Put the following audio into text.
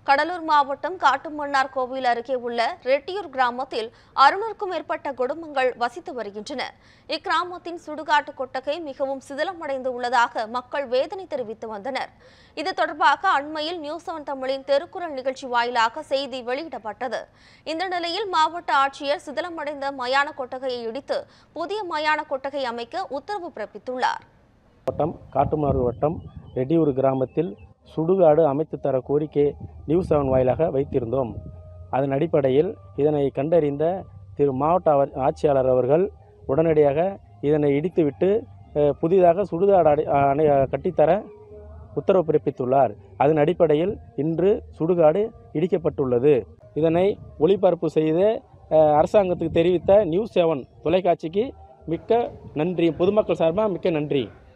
கடலூர் மாவட்டம் காட்டுமன்னார் கோவில் அருகே உள்ள ரெட்டியூர் கிராமத்தில் அறுநூறுக்கும் மேற்பட்ட குடும்பங்கள் வசித்து வருகின்றன இக்கிராமத்தின் சுடுகாட்டு கொட்டகை மிகவும் சிதிலமடைந்து உள்ளதாக மக்கள் வேதனை தெரிவித்து வந்தனர் இது தொடர்பாக அண்மையில் நியூஸ் செவன் தமிழின் தெருக்குறள் நிகழ்ச்சி வாயிலாக செய்தி வெளியிடப்பட்டது இந்த நிலையில் மாவட்ட ஆட்சியர் சிதிலமடைந்த மயான கொட்டகையை இடித்து புதிய மயான கொட்டகை அமைக்க உத்தரவு பிறப்பித்துள்ளார் வட்டம் காட்டுமாறு வட்டம் ரெட்டியூர் கிராமத்தில் சுடுகாடு அமைத்து தர கோரிக்கை நியூஸ் செவன் வாயிலாக வைத்திருந்தோம் அதன் அடிப்படையில் இதனை கண்டறிந்த திரு மாவட்ட அவர்- ஆட்சியாளர் அவர்கள் உடனடியாக இதனை இடித்துவிட்டு அஹ், புதிதாக சுடுகாடு அடை- அணை கட்டித்தர உத்தரவு பிறப்பித்துள்ளார் அதன் அடிப்படையில் இன்று சுடுகாடு இடிக்கப்பட்டுள்ளது இதனை ஒளிபரப்பு செய்து அஹ், அரசாங்கத்துக்கு தெரிவித்த நியூஸ் செவன் தொலைக்காட்சிக்கு மிக்க நன்றி பொதுமக்கள் சார்பாக மிக்க நன்றி